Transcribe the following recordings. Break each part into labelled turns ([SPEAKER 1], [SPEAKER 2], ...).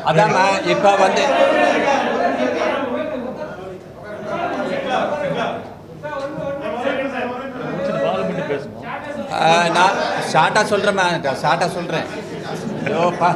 [SPEAKER 1] அதாம்மா இப்போ வந்து
[SPEAKER 2] பார்லிமெண்ட் பேசணும்
[SPEAKER 1] ஆ, நான் ஷார்ட்டாக சொல்கிறேம்மா ஷார்ட்டாக சொல்கிறேன் ஐயோப்பா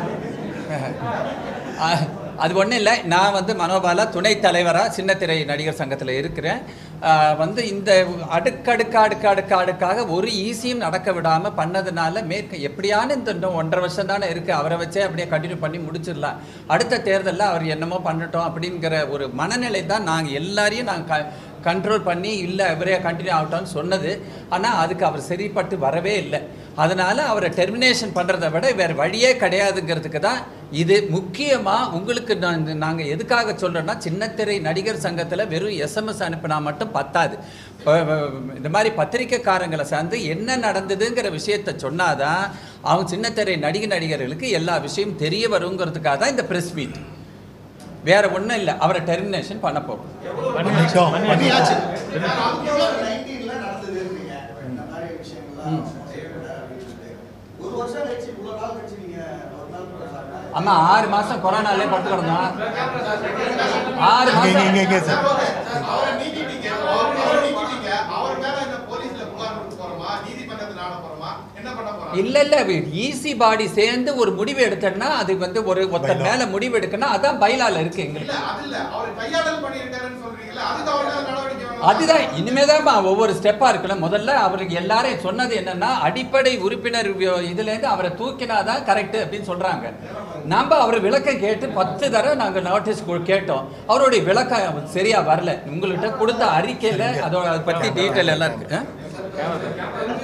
[SPEAKER 1] ஆ, அது ஒன்றும் இல்லை நான் வந்து மனோபாலா துணைத் தலைவராக சின்னத்திரை நடிகர் சங்கத்தில் இருக்கிறேன் ஆ, வந்து இந்த அடுக்கடுக்கு அடுக்கு அடுக்கு அடுக்காக ஒரு ஈஸியும் நடக்க விடாமல் பண்ணதுனால மேற்கு எப்படியான இந்த இன்னும் ஒன்றரை வருஷம் தானே இருக்குது அவரை வச்சே அப்படியே கண்டினியூ பண்ணி முடிச்சிடலாம் அடுத்த தேர்தலில் அவர் என்னமோ பண்ணட்டும் அப்படிங்கிற ஒரு மனநிலை தான் நாங்கள் எல்லாரையும் நாங்கள் க கண்ட்ரோல் பண்ணி இல்லை இவரே கண்டினியூ ஆகட்டும்னு சொன்னது ஆனால் அதுக்கு அவர் சரிப்பட்டு வரவே இல்லை அதனால் அவரை டெர்மினேஷன் பண்ணுறதை விட வேறு வழியே கிடையாதுங்கிறதுக்கு தான் இது முக்கியமாக உங்களுக்கு நாங்கள் எதுக்காக சொல்கிறோன்னா சின்னத்திரை நடிகர் சங்கத்தில் வெறும் எஸ்எம்எஸ் அனுப்பினா மட்டும் பத்தாது இப்ப, இந்த மாதிரி பத்திரிக்கைக்காரங்களை சார்ந்து என்ன நடந்ததுங்கிற விஷயத்த சொன்னாதான் அவங்க சின்னத்திரை நடிகை நடிகர்களுக்கு எல்லா விஷயமும் தெரிய வருங்கிறதுக்காக தான் இந்த ப்ரெஸ் மீட் வேற ஒன்றும் இல்லை அவரை டெர்மினேஷன் பண்ண போகிறோம்
[SPEAKER 3] பண்ணிட்டோம் பண்ணியாச்சு
[SPEAKER 4] நைன்டீன்ல நடந்தது இருக்கீங்க இந்த மாதிரி விஷயங்கள்லாம் செய்யக்கூடாது அப்படின்னு சொல்லிட்டு. ஒரு வருஷம் கழிச்சு இவ்வளவு நாள் கழிச்சு நீங்க ஒரு நாள் கூட சாப்பிட்டா
[SPEAKER 1] அம்மா ஆறு மாசம் கொரோனாலே படுத்து கிடந்தோம் ஆறு
[SPEAKER 3] இங்க இங்க
[SPEAKER 1] மாசம்
[SPEAKER 3] இங்க இங்க சார்
[SPEAKER 5] அவரை நீக்கிட்டீங்க அவரை நீக்கிட்டீங்க அவர் மேல இந்த போலீஸ்ல புகார் கொடுக்க போறோமா நீதிமன்றத்துல ஆட போறோமா என்ன பண்ண போறோம்
[SPEAKER 1] இல்ல இல்ல ஈசி பாடி சேர்ந்து ஒரு முடிவு எடுத்தோம்னா அது வந்து ஒரு ஒருத்தர் மேல முடிவு எடுக்கணும் அதான் பைலால இருக்கு
[SPEAKER 5] இல்ல
[SPEAKER 1] எங்களுக்கு
[SPEAKER 5] அது இல்ல அவர் கையாடல் பண்ணியிருக்காருன்னு சொல்றீங்கல்ல அதுக்கு அவர் மேல நடவடிக்கை வேணும்.
[SPEAKER 1] அதுதான் இனிமேதான் ஒவ்வொரு ஸ்டெப்பா இருக்கணும் முதல்ல அவருக்கு எல்லாரும் சொன்னது என்னன்னா அடிப்படை உறுப்பினர் வி- இதுல இருந்து அவரை தூக்கினாதான் கரெக்ட் அப்படின்னு சொல்றாங்க நம்ம அவர் விளக்கம் கேட்டு பத்து தடவை நாங்க நோட்டீஸ் கேட்டோம் அவருடைய விளக்கம் சரியா வரல உங்கள்கிட்ட கொடுத்த அறிக்கையில அதோட அதை பத்தி டீட்டெயில் எல்லாம் இருக்கு ஆ?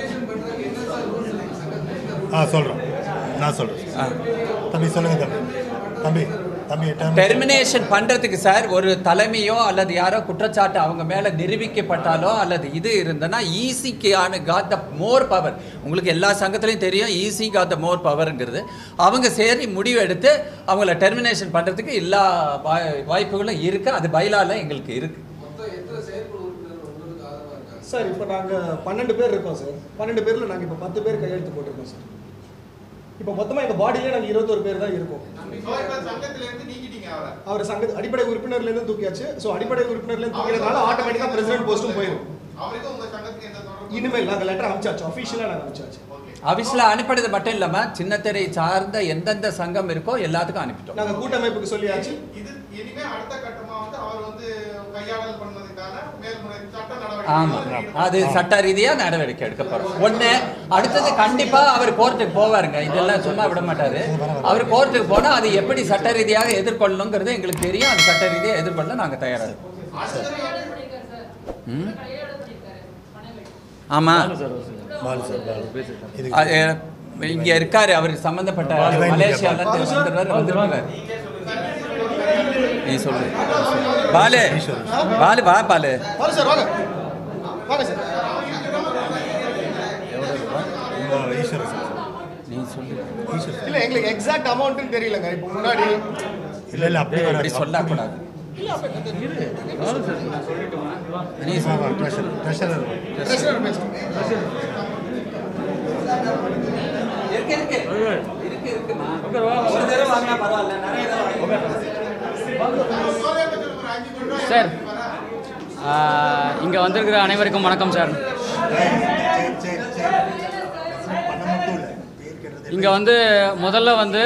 [SPEAKER 3] ஆ சொல்றோம் நான் சொல்றேன்
[SPEAKER 1] ஆ.
[SPEAKER 3] தம்பி சொல்லுங்க தம்பி தம்பி தம்பி term-
[SPEAKER 1] டெர்மினேஷன் பண்றதுக்கு சார் ஒரு தலைமையோ அல்லது யாரோ குற்றச்சாட்டு அவங்க மேல நிரூபிக்கப்பட்டாலோ அல்லது இது இருந்ததுன்னா ஈசிக்கு ஆன காட் த மோர் பவர் உங்களுக்கு எல்லா சங்கத்துலையும் தெரியும் ஈசி காட் த மோர் பவர்ங்கிறது அவங்க சரி முடிவு எடுத்து அவங்கள டெர்மினேஷன் பண்றதுக்கு எல்லா வாய்- வாய்ப்புகளும் இருக்கு அது பைலால எங்களுக்கு இருக்கு
[SPEAKER 6] சார் இப்போ நாங்கள் பன்னெண்டு பேர் இருக்கோம் சார் பன்னெண்டு பேரில் நாங்கள் இப்போ பத்து பேர் கையெழுத்து போட்டிருக்கோம் சார் இப்போ மொத்தமாக எங்கள் பாடியிலே நாங்கள் இருபத்தொரு பேர் தான் இருக்கோம்
[SPEAKER 5] So, இப்ப சங்கத்துல இருந்து நீக்கிட்டீங்க அவரை
[SPEAKER 6] அவர் சங்க அடிப்படை உறுப்பினர்லேருந்து தூக்கியாச்சு ஸோ அடிப்படை உறுப்பினர்லேருந்து தூக்கிறதுனால ஆட்டோமேட்டிக்காக பிரசிடென்ட் போஸ்ட்டும் போயிடும்
[SPEAKER 5] அவருக்கு உங்க சங்கத்துக்கு எந்த தொடர்பும்
[SPEAKER 6] இனிமேல் நாங்கள் லெட்டர் அனுப்பிச்சாச்சு அஃபீஷியலாக நாங்கள் அனுப்பிச்சாச்சு
[SPEAKER 5] ஓகே
[SPEAKER 1] அபிஷில் அனுப்பினது மட்டும் இல்லாம சின்னத்திரை சார்ந்த எந்தெந்த சங்கம் இருக்கோ எல்லாத்துக்கும் அனுப்பிட்டோம்
[SPEAKER 6] நாங்கள் கூட்டமைப்புக்கு சொல்லியாச்சு
[SPEAKER 5] இது இனிமே அடுத்த கட்டமா வந்து அவர் வந்து கையாடல் பண்ணதுக்கான மேல்முறை சட்ட
[SPEAKER 1] ஆமா
[SPEAKER 5] நடவடிக்கை
[SPEAKER 1] அது சட்ட ரீதியா நடவடிக்கை எடுக்க போறோம் ஒண்ணு அடுத்தது கண்டிப்பா அவர் கோர்ட்டுக்கு போவாருங்க இதெல்லாம் சும்மா விட மாட்டாரு அவர் கோர்ட்டுக்கு போனா அது எப்படி சட்ட ரீதியாக எதிர்கொள்ளணுங்கிறது எங்களுக்கு தெரியும் அது சட்ட ரீதியாக எதிர்கொள்ள நாங்க தயாரா இருக்கோம் ம்? ஆமா
[SPEAKER 3] பாலு சார் பாலு இதுக்கு
[SPEAKER 1] அது, இங்க இருக்காரு அவர் சம்பந்தப்பட்ட
[SPEAKER 3] Divine
[SPEAKER 1] மலேசியால
[SPEAKER 6] Media.
[SPEAKER 1] இருந்து வந்துடுறாரு வந்துருக்காரு நீ சொல்லு பாலு பாலு வா பாலு
[SPEAKER 6] வாங்க சார் வாங்க வாங்க சார்
[SPEAKER 3] உங்க ஈஸ்வரன் சார்
[SPEAKER 1] நீ சொல்லு
[SPEAKER 3] ஈஸ்வரன்
[SPEAKER 6] இல்லை எங்களுக்கு எக்ஸாக்ட் அமௌண்ட்டுன்னு தெரியலங்க இப்போ முன்னாடி
[SPEAKER 3] இல்ல இல்ல அப்படி
[SPEAKER 1] அப்படி
[SPEAKER 3] வராது
[SPEAKER 1] சொல்லக்கூடாது நீ
[SPEAKER 3] ஆமா, treasurer, treasurer.
[SPEAKER 6] பிரசிடென்ட் பேசுகிறோம்
[SPEAKER 1] இருக்கு இருக்கு இருக்கு இருக்குமா ஒரு தடவை வாங்கினா பரவாயில்ல நிறைய தடவை வாங்கினா
[SPEAKER 7] சார் இங்கே வந்திருக்கிற அனைவருக்கும் வணக்கம் சார்
[SPEAKER 3] சரி, சரி, சரி. பணம் மட்டும் இல்ல. பேர் கேட்டது
[SPEAKER 7] இங்கே வந்து முதல்ல வந்து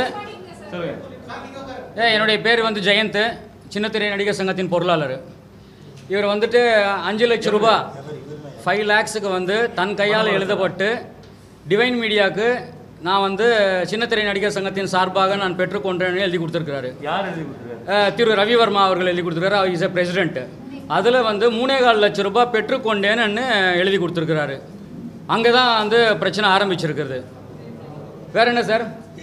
[SPEAKER 7] ஏ என்னுடைய பேர் வந்து ஜெயந்த் சின்னத்திரை நடிகர் சங்கத்தின் பொருளாளர் இவர் வந்துட்டு அஞ்சு லட்சம் ரூபாய் ஃபைவ் லேக்ஸுக்கு வந்து தன் கையால் எழுதப்பட்டு டிவைன் மீடியாவுக்கு நான் வந்து சின்னத்திரை நடிகர் சங்கத்தின் சார்பாக நான் பெற்றுக்கொண்டேன்னு எழுதி கொடுத்துருக்கிறாரு
[SPEAKER 2] யார் எழுதி கொடுத்துருக்காரு
[SPEAKER 7] அஹ், திரு ரவிவர்மா அவர்கள் எழுதி கொடுத்துருக்காரு இஸ் எ பிரசிடென்ட் அதில் வந்து மூணே கால் லட்ச ரூபாய் பெற்றுக்கொண்டேன்னு எழுதி கொடுத்துருக்கிறாரு அங்கே தான் வந்து பிரச்சனை ஆரம்பிச்சிருக்கிறது வேற என்ன சார்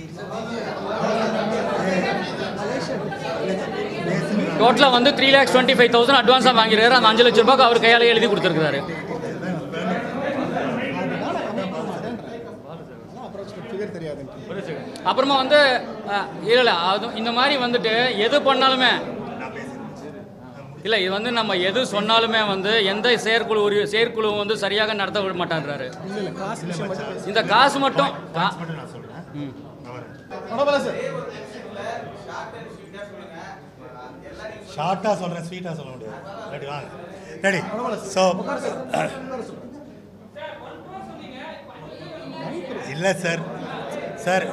[SPEAKER 7] டோட்டலாக வந்து three lakhs twenty five thousand அட்வான்ஸாக வாங்கியிருக்காரு அந்த அஞ்சு லட்ச ரூபாய்க்கு அவர் கையால் எழுதி கொடுத்துருக்காரு
[SPEAKER 6] ஃபிகர் தெரியாதுங்க
[SPEAKER 7] அப்புறமா வந்து அஹ், இல்ல இல்லை அது இந்த மாதிரி வந்துட்டு எது பண்ணாலுமே இல்லை இது வந்து நம்ம எது சொன்னாலுமே வந்து எந்த செயற்குழு ஒரு செயற்குழு வந்து சரியாக நடத்த விட மாட்டான்றாரு
[SPEAKER 6] இல்லை இல்லை காசு விஷயம் மட்டும் பேசு
[SPEAKER 7] இந்த காசு மட்டும் கா-
[SPEAKER 3] மட்டும் நான் சொல்றேன்
[SPEAKER 7] ம்.
[SPEAKER 3] அவர்
[SPEAKER 6] பரவாயில்ல சார்
[SPEAKER 4] ஷார்ட் அண்ட் ஸ்வீட்டா சொல்லுங்க எல்லாம் நீங்க
[SPEAKER 3] ஷார்ட்டாக சொல்கிறேன் ஸ்வீட்டாக சொல்ல முடியாது ரெடி வாங்க ரெடி ஸோ இல்லை சார் சார்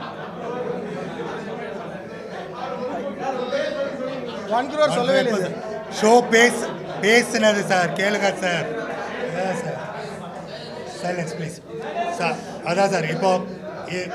[SPEAKER 6] ஒன் குரோர் சொல்லவே இல்லை சார்
[SPEAKER 3] ஷோ பேஸ் பேசுனது சார் கேளுங்க sir sir silence please sir அதான் சார் இப்போ இ-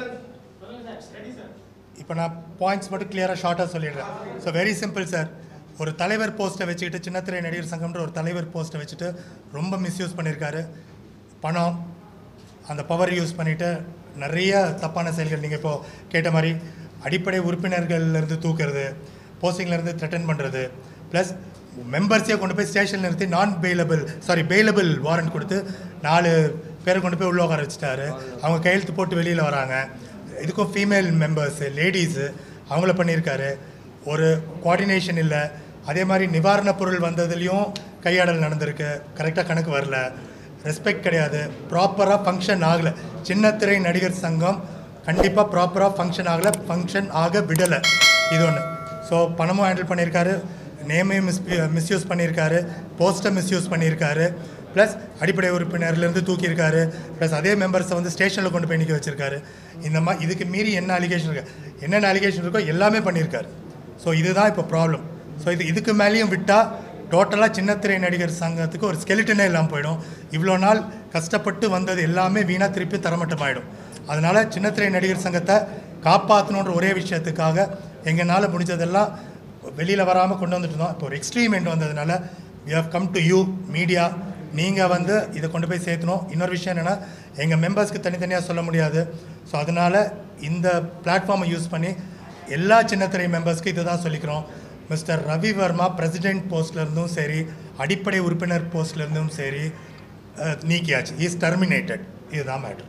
[SPEAKER 3] இப்போ நான் பாயிண்ட்ஸ் மட்டும் கிளியராக ஷார்ட்டாக சொல்லிடுறேன் ஸோ வெரி சிம்பிள் சார் ஒரு தலைவர் போஸ்ட்டை வச்சுக்கிட்டு சின்னத்திரை நடிகர் சங்கம்ன்ற ஒரு தலைவர் போஸ்ட்டை வச்சுட்டு ரொம்ப மிஸ்யூஸ் பண்ணியிருக்காரு பணம் அந்த பவர் யூஸ் பண்ணிவிட்டு நிறைய தப்பான செயல்கள் நீங்கள் இப்போது கேட்ட மாதிரி அடிப்படை உறுப்பினர்கள்லேருந்து தூக்குறது போஸ்டிங்லேருந்து த்ரெட்டன் பண்ணுறது ப்ளஸ் மெம்பர்ஸே கொண்டு போய் ஸ்டேஷனில் நிறுத்தி நான் பெயிலபிள் சாரி பெயிலபிள் வாரண்ட் கொடுத்து நாலு பேரை கொண்டு போய் உள்ள உட்கார வச்சுட்டாரு அவங்க கையெழுத்து போட்டு வெளியில் வராங்க இதுக்கும் ஃபீமேல் மெம்பர்ஸு லேடிஸு அவங்கள பண்ணியிருக்காரு ஒரு கோஆர்டினேஷன் இல்லை அதே மாதிரி நிவாரணப் பொருள் வந்ததுலேயும் கையாடல் நடந்திருக்கு கரெக்டாக கணக்கு வரல ரெஸ்பெக்ட் கிடையாது ப்ராப்பராக ஃபங்க்ஷன் ஆகலை சின்னத்திரை நடிகர் சங்கம் கண்டிப்பாக ப்ராப்பராக ஃபங்க்ஷன் ஆகலை ஃபங்க்ஷன் ஆக விடலை இது ஒன்று ஸோ பணமும் ஹேண்டில் பண்ணியிருக்காரு நேமையும் மிஸ் மிஸ்யூஸ் பண்ணியிருக்காரு போஸ்ட்டை மிஸ்யூஸ் பண்ணியிருக்காரு ப்ளஸ் அடிப்படை உறுப்பினர்லேருந்து தூக்கியிருக்காரு ப்ளஸ் அதே மெம்பர்ஸை வந்து ஸ்டேஷனில் கொண்டு போய் நிற்க வச்சிருக்காரு இந்த மாதிரி இதுக்கு மீறி என்ன அலிகேஷன் இருக்கு என்னென்ன அலிகேஷன் இருக்கோ எல்லாமே பண்ணியிருக்காரு ஸோ இதுதான் இப்போ ப்ராப்ளம் ஸோ இது இதுக்கு மேலேயும் விட்டால் டோட்டலாக சின்னத்திரை நடிகர் சங்கத்துக்கு ஒரு ஸ்கெலிட்டனே இல்லாமல் போயிடும் இவ்வளோ நாள் கஷ்டப்பட்டு வந்தது எல்லாமே வீணாக திருப்பி தரமட்டமாயிடும் அதனால் சின்னத்திரை நடிகர் சங்கத்தை காப்பாற்றணுன்ற ஒரே விஷயத்துக்காக எங்களால் முடிஞ்சதெல்லாம் வெளியில் வராமல் கொண்டு வந்துட்டு இருந்தோம் இப்போ ஒரு எக்ஸ்ட்ரீம் எண்ட் வந்ததுனால we have come to you media நீங்கள் வந்து இதை கொண்டு போய் சேர்த்தணும் இன்னொரு விஷயம் என்னென்னா எங்கள் மெம்பர்ஸ்க்கு தனித்தனியாக சொல்ல முடியாது ஸோ அதனால் இந்த பிளாட்ஃபார்மை யூஸ் பண்ணி எல்லா சின்னத்திரை மெம்பர்ஸ்க்கு இதை தான் சொல்லிக்கிறோம் மிஸ்டர் ரவி வர்மா பிரசிடென்ட் போஸ்ட்லேருந்தும் சரி அடிப்படை உறுப்பினர் போஸ்ட்லேருந்தும் சரி அஹ், நீக்கியாச்சு இஸ் டெர்மினேட்டட் இதுதான் மேட்ரு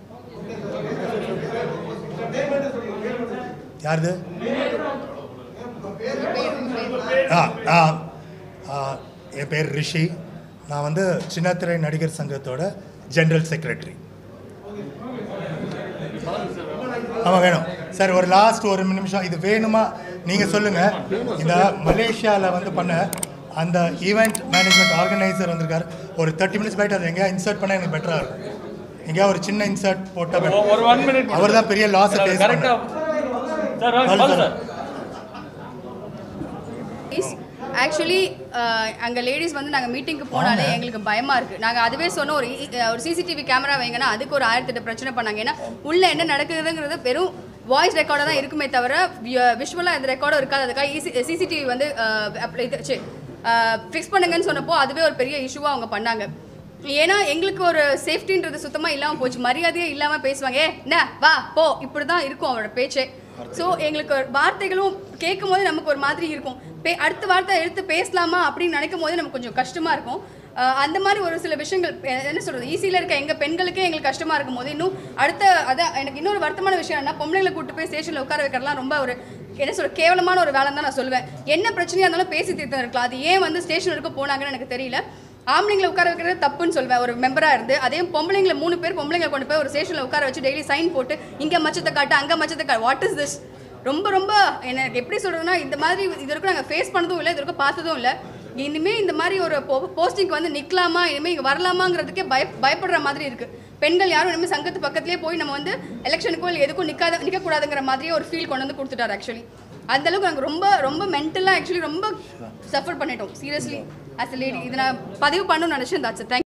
[SPEAKER 3] யாருது ஆ ஆ ஆ, என் பேர் ரிஷி நான் வந்து சின்னத்திரை நடிகர் சங்கத்தோட ஜெனரல் செக்ரட்டரி ஆமாம் வேணும் சார் ஒரு லாஸ்ட் ஒரு நிமிஷம் இது வேணுமா நீங்கள் சொல்லுங்கள் இந்த மலேசியாவில் வந்து பண்ண அந்த ஈவெண்ட் மேனேஜ்மெண்ட் ஆர்கனைசர் வந்திருக்காரு ஒரு தேர்ட்டி மினிட்ஸ் போயிட்டு அதை எங்கேயா இன்சர்ட் பண்ணால் எனக்கு பெட்டராக இருக்கும் எங்கேயா ஒரு சின்ன இன்சர்ட் போட்டால்
[SPEAKER 2] ஒரு ஒன் மினிட்
[SPEAKER 3] அவர் தான் பெரிய லாஸை ஃபேஸ்
[SPEAKER 2] கரெக்டா
[SPEAKER 3] பண்ணார்
[SPEAKER 2] சார் வாங்க, வாங்க சார்
[SPEAKER 8] ஆக்சுவலி அங்கே லேடிஸ் வந்து நாங்கள் மீட்டிங்க்கு போனாலே எங்களுக்கு பயமாக இருக்குது நாங்கள் அதுவே சொன்னோம் ஒரு இ- ஒரு சிசிடிவி கேமரா வைங்கன்னா அதுக்கு ஒரு ஆயிரத்தெட்டு பிரச்சனை பண்ணாங்க ஏன்னா உள்ளே என்ன நடக்குதுங்கிறது வெறும் வாய்ஸ் ரெக்கார்டாக தான் இருக்குமே தவிர விஷுவலாக எந்த ரெக்கார்டும் இருக்காது அதுக்காக ஈசி சிசிடிவி வந்து அப்ளை இது ஃபிக்ஸ் பண்ணுங்கன்னு சொன்னப்போ அதுவே ஒரு பெரிய இஷ்யூவாக அவங்க பண்ணாங்க ஏன்னா எங்களுக்கு ஒரு சேஃப்டின்றது சுத்தமாக இல்லாமல் போச்சு மரியாதையே இல்லாமல் பேசுவாங்க ஏ என்ன வா போ இப்படி தான் இருக்கும் அவரோட பேச்சே ஸோ எங்களுக்கு ஒரு வார்த்தைகளும் கேட்கும் போது நமக்கு ஒரு மாதிரி இருக்கும் பே அடுத்த வார்த்தை எடுத்து பேசலாமா அப்படின்னு நினைக்கும் போது நமக்கு கொஞ்சம் கஷ்டமாக இருக்கும் அஹ் அந்த மாதிரி ஒரு சில விஷயங்கள் எ- என்ன சொல்கிறது ஈஸியில் இருக்க எங்கள் பெண்களுக்கே எங்களுக்கு கஷ்டமாக இருக்கும் போது இன்னும் அடுத்த அதான் எனக்கு இன்னொரு வருத்தமான விஷயம் என்ன பொம்பளைங்களை கூட்டு போய் ஸ்டேஷனில் உட்கார வைக்கிறதுலாம் ரொம்ப ஒரு என்ன சொல்ற கேவலமான ஒரு வேலைன்னு தான் நான் சொல்லுவேன் என்ன பிரச்சனையாக இருந்தாலும் பேசி தீர்த்து இருக்கலாம் அது ஏன் வந்து ஸ்டேஷன் வரைக்கும் போனாங்கன்னு எனக்கு தெரியல ஆம்பளைங்களை உட்கார வைக்கிறது தப்புன்னு சொல்வேன் ஒரு மெம்பராக இருந்து அதே பொம்பளைங்களை மூணு பேர் பொம்பளைங்களை கொண்டு போய் ஒரு ஸ்டேஷனில் உட்கார வச்சு டெய்லி சைன் போட்டு இங்கே மச்சத்தை காட்டு அங்கே மச்சத்தை காட்டு வாட் இஸ் திஸ் ரொம்ப ரொம்ப எனக்கு எப்படி சொல்கிறதுனா இந்த மாதிரி இது வரைக்கும் நாங்கள் ஃபேஸ் பண்ணதும் இல்லை இது வரைக்கும் பார்த்ததும் இல்லை இனிமேல் இந்த மாதிரி ஒரு போஸ்டிங்க்கு வந்து நிற்கலாமா இனிமேல் இங்கே வரலாமாங்கிறதுக்கே பய பயப்படுற மாதிரி இருக்குது பெண்கள் யாரும் இனிமேல் சங்கத்து பக்கத்துலேயே போய் நம்ம வந்து எலெக்ஷனுக்கோ இல்லை எதுக்கும் நிற்காத நிற்கக்கூடாதுங்கிற மாதிரியே ஒரு ஃபீல் கொண்டு வந்து கொடுத்துட்டாரு ஆக்சுவலி அந்த அளவுக்கு நாங்கள் ரொம்ப ரொம்ப மென்டலாக ஆக்சுவலி ரொம்ப சஃபர் பண்ணிட்டோம் சீரியஸ்லி ஆஸ் அ லேடி இது நான் பதிவு பண்ணணும்னு நினச்சேன் தாட்ஸ் தேங்க்